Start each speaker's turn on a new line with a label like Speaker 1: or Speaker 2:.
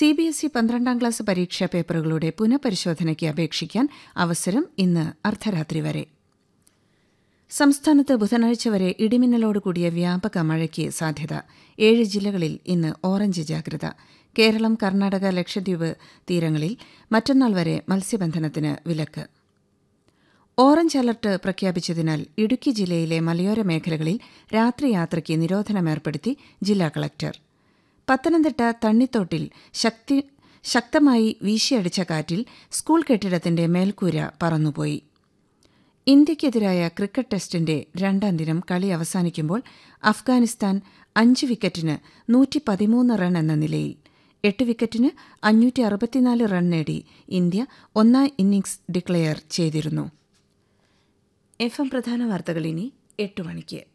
Speaker 1: C B S E പന്ത്രണ്ടാം class പരീക്ഷാ പേപ്പറുകളുടെ പുനഃപരിശോധനയ്ക്ക് അപേക്ഷിക്കാൻ അവസരം ഇന്ന് അർദ്ധരാത്രി വരെ സംസ്ഥാനത്ത് ബുധനാഴ്ച വരെ ഇടിമിന്നലോട് കൂടിയ വ്യാപക മഴയ്ക്ക് സാധ്യത ഏഴ് ജില്ലകളിൽ ഇന്ന് ഓറഞ്ച് ജാഗ്രത കേരളം കർണാടക ലക്ഷദ്വീപ് തീരങ്ങളിൽ മറ്റന്നാൾ വരെ മത്സ്യബന്ധനത്തിന് വിലക്ക് ഓറഞ്ച് അലർട്ട് പ്രഖ്യാപിച്ചതിനാൽ ഇടുക്കി ജില്ലയിലെ മലയോര മേഖലകളിൽ രാത്രി യാത്രയ്ക്ക് നിരോധനമേർപ്പെടുത്തി ജില്ലാ കളക്ടർ പത്തനംതിട്ട തണ്ണിത്തോട്ടിൽ ശക്തി ശക്തമായി വീശിയടിച്ച കാറ്റിൽ സ്കൂൾ കെട്ടിടത്തിന്റെ മേൽക്കൂര പറന്നുപോയി ഇന്ത്യയ്ക്കെതിരായ ക്രിക്കറ്റ് ടെസ്റ്റിന്റെ രണ്ടാം ദിനം കളി അവസാനിക്കുമ്പോൾ അഫ്ഗാനിസ്ഥാൻ അഞ്ച് വിക്കറ്റിന് നൂറ്റി പതിമൂന്ന് റൺ എന്ന നിലയിൽ എട്ട് വിക്കറ്റിന് അഞ്ഞൂറ്റി അറുപത്തിനാല് റൺ നേടി ഇന്ത്യ ഒന്നാം ഇന്നിംഗ്സ് ഡിക്ലെയർ ചെയ്തിരുന്നു എഫ് എം പ്രധാന വാർത്തകൾ ഇനി എട്ട് മണിക്ക്